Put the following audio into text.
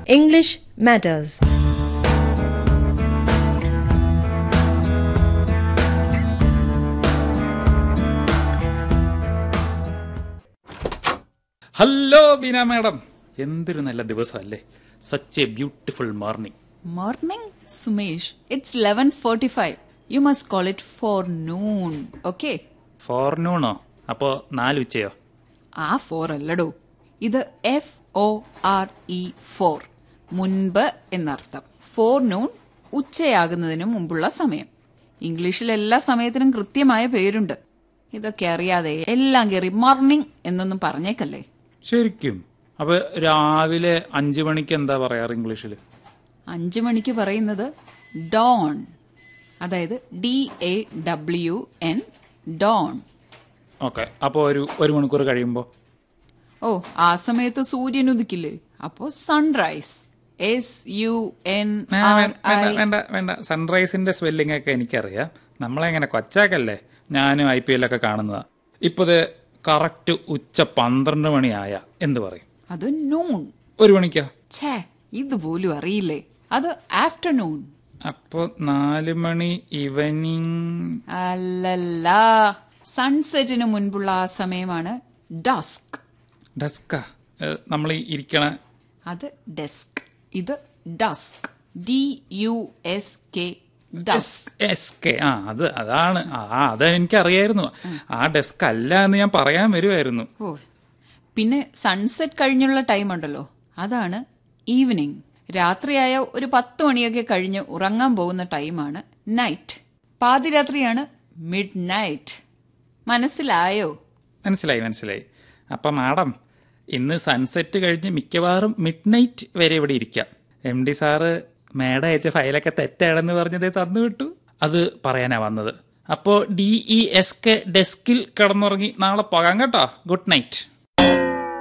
English Matters. Hello Beena madam എന്തൊരു നല്ല ദിവസമല്ലേ such a beautiful morning Morning, Sumesh. It's 11:45. You must call it forenoon, okay? ഫോർനൂണോ അപ്പോ നാല് ഉച്ചയോ ആ ഫോർ അല്ലടോ ഇത് F O R E four മുൻപ് എന്നർത്ഥം ഫോർനൂൺ ഉച്ചയാകുന്നതിന് മുമ്പുള്ള സമയം ഇംഗ്ലീഷിൽ എല്ലാ സമയത്തിനും കൃത്യമായ പേരുണ്ട് ഇതൊക്കെ അറിയാതെ എല്ലാം കയറി മോർണിംഗ് എന്നൊന്നും പറഞ്ഞേക്കല്ലേ ശരിക്കും അപ്പൊ രാവിലെ അഞ്ചു മണിക്ക് എന്താ പറയാറ് ഇംഗ്ലീഷിൽ അഞ്ചു മണിക്ക് പറയുന്നത് ഡോൺ അതായത് D A W N dawn okay അപ്പോ ഒരു ഒരു മണിക്കൂർ കഴിയുമ്പോ ഓ ആ സമയത്ത് സൂര്യൻ ഉദിക്കില്ലേ അപ്പോ സൺറൈസ് എസ് യു എൻ ആ, ആർ വേ- ഐ വേണ്ട വേണ്ട വേണ്ട സൺറൈസിന്റെ സ്പെല്ലിംഗ് ഒക്കെ എനിക്കറിയാം നമ്മളെങ്ങനെ കൊച്ചാക്കല്ലേ ഞാനും ഐ പി എൽ ഒക്കെ കാണുന്നതാ ഇപ്പത് കറക്റ്റ് ഉച്ച പന്ത്രണ്ട് മണിയായ എന്ത് പറയും അത് നൂൺ ഒരു മണിക്കോ ഛേ ഇതുപോലും അറിയില്ലേ അത് ആഫ്റ്റർനൂൺ അപ്പോ നാല് മണി ഈവനിങ് അല്ലല്ല സൺസെറ്റിന് മുൻപുള്ള ആ സമയമാണ് ഡസ്ക് ഡസ്ക നമ്മൾ ഇരിക്കണ അത് ഡെസ്ക് ഇത് dusk D U S K dusk S K ആ അത് അതാണ് ആ അത് എനിക്കറിയായിരുന്നു ആ ഡെസ്ക് അല്ല എന്ന് ഞാൻ പറയാൻ വരുമായിരുന്നു ഓ പിന്നെ സൺസെറ്റ് കഴിഞ്ഞുള്ള ടൈം ഉണ്ടല്ലോ അതാണ് ഈവനിങ് രാത്രിയായ ഒരു പത്ത് മണിയൊക്കെ കഴിഞ്ഞ് ഉറങ്ങാൻ പോകുന്ന ടൈമാണ് നൈറ്റ് പാതിരാത്രിയാണ് മിഡ് നൈറ്റ് മനസ്സിലായോ മനസ്സിലായി മനസ്സിലായി അപ്പൊ മാഡം ഇന്ന് സൺസെറ്റ് കഴിഞ്ഞ് മിക്കവാറും മിഡ് നൈറ്റ് വരെ ഇവിടെ ഇരിക്കാം എം ഡി സാറ് മേഡം അയച്ച ഫയലൊക്കെ തെറ്റാണെന്ന് പറഞ്ഞതേ തന്നു വിട്ടു അത് പറയാനാ വന്നത് അപ്പോ ഡി ഇ എസ് കെ ഡെസ്കിൽ കിടന്നുറങ്ങി നാളെ പോകാം കേട്ടോ ഗുഡ് നൈറ്റ്